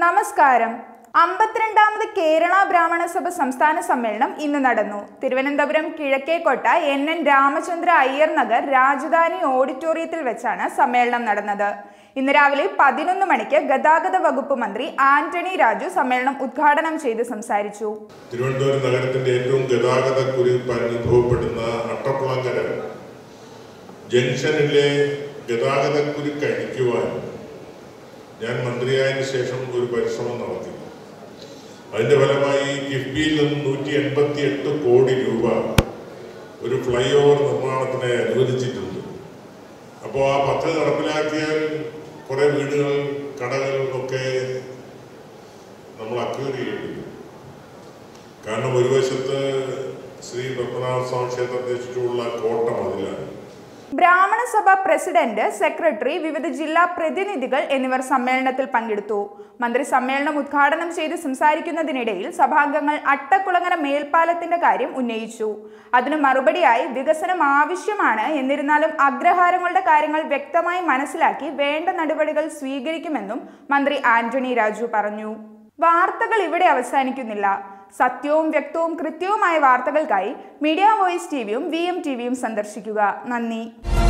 നമസ്കാരം അമ്പത്തിരണ്ടാമത് കേരള ബ്രാഹ്മണ സഭ സംസ്ഥാന സമ്മേളനം ഇന്ന് നടന്നു തിരുവനന്തപുരം കിഴക്കേക്കോട്ട എൻ എൻ രാമചന്ദ്ര അയ്യർ നഗർ രാജധാനി ഓഡിറ്റോറിയത്തിൽ വെച്ചാണ് സമ്മേളനം നടന്നത് ഇന്ന് രാവിലെ പതിനൊന്ന് മണിക്ക് ഗതാഗത വകുപ്പ് മന്ത്രി ആന്റണി രാജു സമ്മേളനം ഉദ്ഘാടനം ചെയ്ത് സംസാരിച്ചു തിരുവനന്തപുരം നഗരത്തിന്റെ ഏറ്റവും ഗതാഗത കുരിപ്പ് അനുഭവപ്പെടുന്ന അട്ടക്കുളങ്ങര ജംഗ്ഷനിലെ ഗതാഗത കുരുക്ക് അഴിക്കുവാൻ ഞാൻ മന്ത്രിയായതിനു ശേഷം ഒരു പരിശ്രമം നടത്തി അതിന്റെ ഫലമായി കിഫ്ബിയിൽ നിന്ന് നൂറ്റി എൺപത്തി എട്ട് കോടി രൂപ ഒരു ഫ്ലൈ ഓവർ നിർമ്മാണത്തിന് അനുവദിച്ചിട്ടുണ്ട് അപ്പോൾ ആ പദ്ധതി നടപ്പിലാക്കിയാൽ കുറെ വീടുകൾ കടകൾ ഒക്കെ നമ്മൾ അക്വയർ ചെയ്യേണ്ടി വരും കാരണം ഒരു വശത്ത് ശ്രീ പത്മനാഭ സ്വാമി ക്ഷേത്രത്തെ ചുറ്റുമുള്ള കോട്ട മതിലാണ് ബ്രാഹ്മണ സഭ പ്രസിഡന്റ് സെക്രട്ടറി വിവിധ ജില്ലാ പ്രതിനിധികൾ എന്നിവർ സമ്മേളനത്തിൽ പങ്കെടുത്തു മന്ത്രി സമ്മേളനം ഉദ്ഘാടനം ചെയ്ത് സംസാരിക്കുന്നതിനിടയിൽ സഭാംഗങ്ങൾ അട്ടക്കുളങ്ങര മേൽപ്പാലത്തിന്റെ കാര്യം ഉന്നയിച്ചു അതിന് മറുപടിയായി വികസനം ആവശ്യമാണ് എന്നിരുന്നാലും അഗ്രഹാരങ്ങളുടെ കാര്യങ്ങൾ വ്യക്തമായി മനസ്സിലാക്കി വേണ്ട നടപടികൾ സ്വീകരിക്കുമെന്നും മന്ത്രി ആന്റണി രാജു പറഞ്ഞു വാർത്തകൾ ഇവിടെ അവസാനിക്കുന്നില്ല സത്യവും വ്യക്തവും കൃത്യവുമായ വാർത്തകൾക്കായി മീഡിയ വോയിസ് ടിവിയും വി എം ടിവിയും സന്ദർശിക്കുക നന്ദി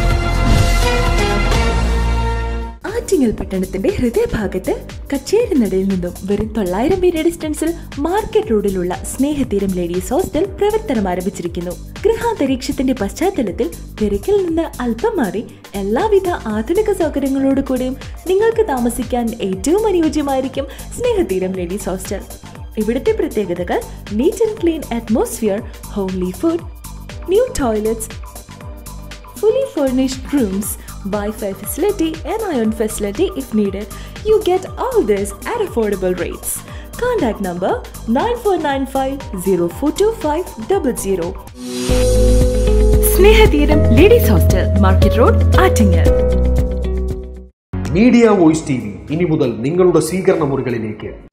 ആറ്റിങ്ങൽ പട്ടണത്തിന്റെ ഹൃദയഭാഗത്ത് കച്ചേരിനടയിൽ നിന്നും വെറും തൊള്ളായിരം മീറ്റർ ഡിസ്റ്റൻസിൽ മാർക്കറ്റ് റോഡിലുള്ള സ്നേഹതീരം ലേഡീസ് ഹോസ്റ്റൽ പ്രവർത്തനം ആരംഭിച്ചിരിക്കുന്നു ഗൃഹാന്തരീക്ഷത്തിന്റെ പശ്ചാത്തലത്തിൽ തിരക്കിൽ നിന്ന് അല്പം മാറി എല്ലാവിധ ആധുനിക സൗകര്യങ്ങളോട് കൂടിയും നിങ്ങൾക്ക് താമസിക്കാൻ ഏറ്റവും അനുയോജ്യമായിരിക്കും സ്നേഹതീരം ലേഡീസ് ഹോസ്റ്റൽ ഇവിടുത്തെ പ്രത്യേകതകൾ neat and clean atmosphere homely food new toilets fully furnished rooms, Wi-Fi facility and iron facility if needed. You get all this at affordable rates. Contact number 9495 Snehatheeram ladies hostel market road Attingal media voice T V ഇനി മുതൽ നിങ്ങളുടെ സ്വീകരണ മുറികളിലേക്ക്